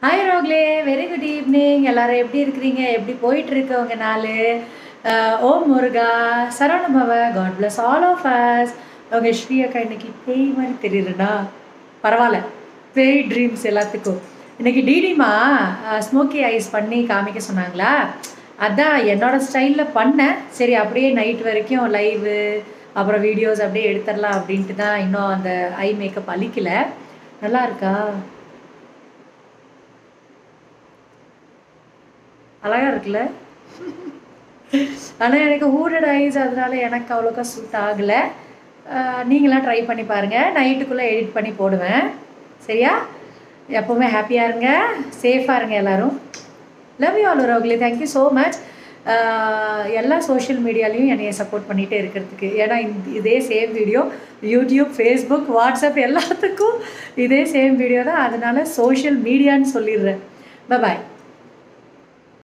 hi ரோக்லே very good evening எல்லாரும் எப்படி இருக்கிறீங்க எப்படி போயிட்டு இருக்கு உங்க நாள் அஹ், ஓம் Muruga Saravanabhava god bless all of us உங்க ஸ்ரீ அக்கா இன்னைக்கு பேய் மாதிரி தெரியுதுடா பரவாயில்ல பேய் ட்ரீம்ஸ் எல்லாத்துக்கும் இன்னைக்கு டிடிமா ஸ்மோக்கி ஐஸ் பண்ணி காமிக்க சொன்னாங்களா அதான் என்னோட ஸ்டைலில் பண்ணேன் சரி அப்படியே நைட் வரைக்கும் லைவு அப்புறம் வீடியோஸ் அப்படியே எடுத்துடலாம் அப்படின்ட்டு தான் இன்னும் அந்த ஐ மேக்கப் அழிக்கல நல்லா இருக்கா அழகா இருக்குல்ல ஆனால் எனக்கு ஹூடட் ஐஸ் அதனால எனக்கு அவ்வளோக்கா சூட் ஆகலை நீங்களாம் ட்ரை பண்ணி பாருங்கள் நைட்டுக்குள்ளே எடிட் பண்ணி போடுவேன் சரியா எப்போவுமே ஹாப்பியாக இருங்க சேஃபாக இருங்க எல்லாரும் லவ் யூ ஆல் ரோக்லி தேங்க்யூ ஸோ மச் எல்லா சோஷியல் மீடியாலையும் என்னைய சப்போர்ட் பண்ணிகிட்டே இருக்கிறதுக்கு ஏன்னா இந்த இதே same video YouTube Facebook WhatsApp எல்லாத்துக்கும் இதே சேம் வீடியோ தான் அதனால சோஷியல் மீடியான்னு சொல்லிடுறேன் பாய்